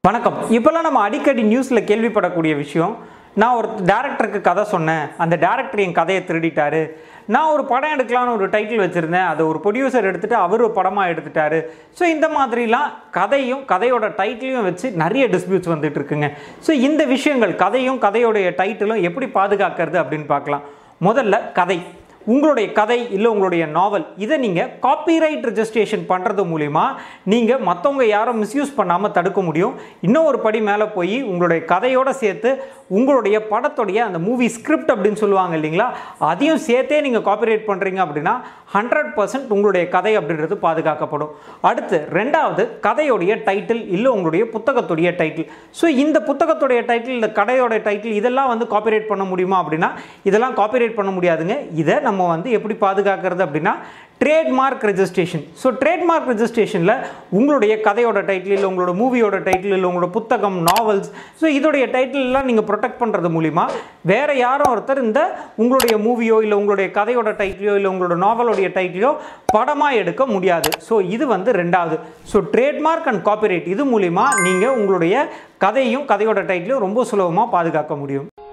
வணக்கம் இப்போல்லாம் நம்ம அடிக்கடி நியூஸில் கேள்விப்படக்கூடிய விஷயம் நான் ஒரு டேரக்டருக்கு கதை சொன்னேன் அந்த டேரக்டர் என் கதையை திருடிட்டாரு நான் ஒரு படம் எடுக்கலாம்னு ஒரு டைட்டில் வச்சுருந்தேன் அதை ஒரு ப்ரொடியூசர் எடுத்துட்டு அவர் ஒரு படமாக எடுத்துட்டாரு ஸோ இந்த மாதிரிலாம் கதையும் கதையோட டைட்டிலையும் வச்சு நிறைய டிஸ்பியூட்ஸ் வந்துட்டு இருக்குங்க ஸோ இந்த விஷயங்கள் கதையும் கதையோடைய டைட்டிலும் எப்படி பாதுகாக்கிறது அப்படின்னு பார்க்கலாம் முதல்ல கதை உங்களுடைய கதை இல்லை உங்களுடைய நாவல் இதை நீங்கள் காப்பிரைட் ரெஜிஸ்ட்ரேஷன் பண்ணுறது மூலிமா நீங்கள் மற்றவங்க யாரும் மிஸ்யூஸ் பண்ணாமல் தடுக்க முடியும் இன்னும் ஒரு படி மேலே போய் உங்களுடைய கதையோடு சேர்த்து உங்களுடைய படத்துடைய அந்த மூவி ஸ்கிரிப்ட் அப்படின்னு சொல்லுவாங்க இல்லைங்களா அதையும் சேர்த்தே நீங்கள் காப்பிரைட் பண்ணுறீங்க அப்படின்னா ஹண்ட்ரட் பர்சன்ட் உங்களுடைய கதை அப்படின்றது பாதுகாக்கப்படும் அடுத்து ரெண்டாவது கதையுடைய டைட்டில் இல்லை உங்களுடைய புத்தகத்துடைய டைட்டில் ஸோ இந்த புத்தகத்துடைய டைட்டில் இந்த கதையோட டைட்டில் இதெல்லாம் வந்து காப்பிரைட் பண்ண முடியுமா அப்படின்னா இதெல்லாம் காப்பிரைட் பண்ண முடியாதுங்க இதை நம்ம வந்து எப்படி பாதுகாக்கிறது அப்படின்னா ட்ரேட்மார்க் ரெஜிஸ்ட்ரேஷன் ஸோ ட்ரேட்மார்க் ரெஜிஸ்ட்ரேஷனில் உங்களுடைய கதையோட டைட்டில் இல்லை உங்களோட மூவியோட டைட்டில் இல்லை உங்களோட புத்தகம் நாவல்ஸ் ஸோ இதோடைய டைட்டில்லாம் நீங்கள் ப்ரொடெக்ட் பண்ணுறது மூலிமா வேற யாரும் ஒருத்தர் இந்த உங்களுடைய மூவியோ இல்லை உங்களுடைய கதையோட டைட்டிலோ இல்லை உங்களோட நாவலோடைய டைட்டிலோ படமாக எடுக்க முடியாது ஸோ இது வந்து ரெண்டாவது ஸோ ட்ரேட்மார்க் அண்ட் காப்பிரைட் இது மூலிமா நீங்கள் உங்களுடைய கதையும் கதையோட டைட்டிலும் ரொம்ப சுலபமாக பாதுகாக்க முடியும்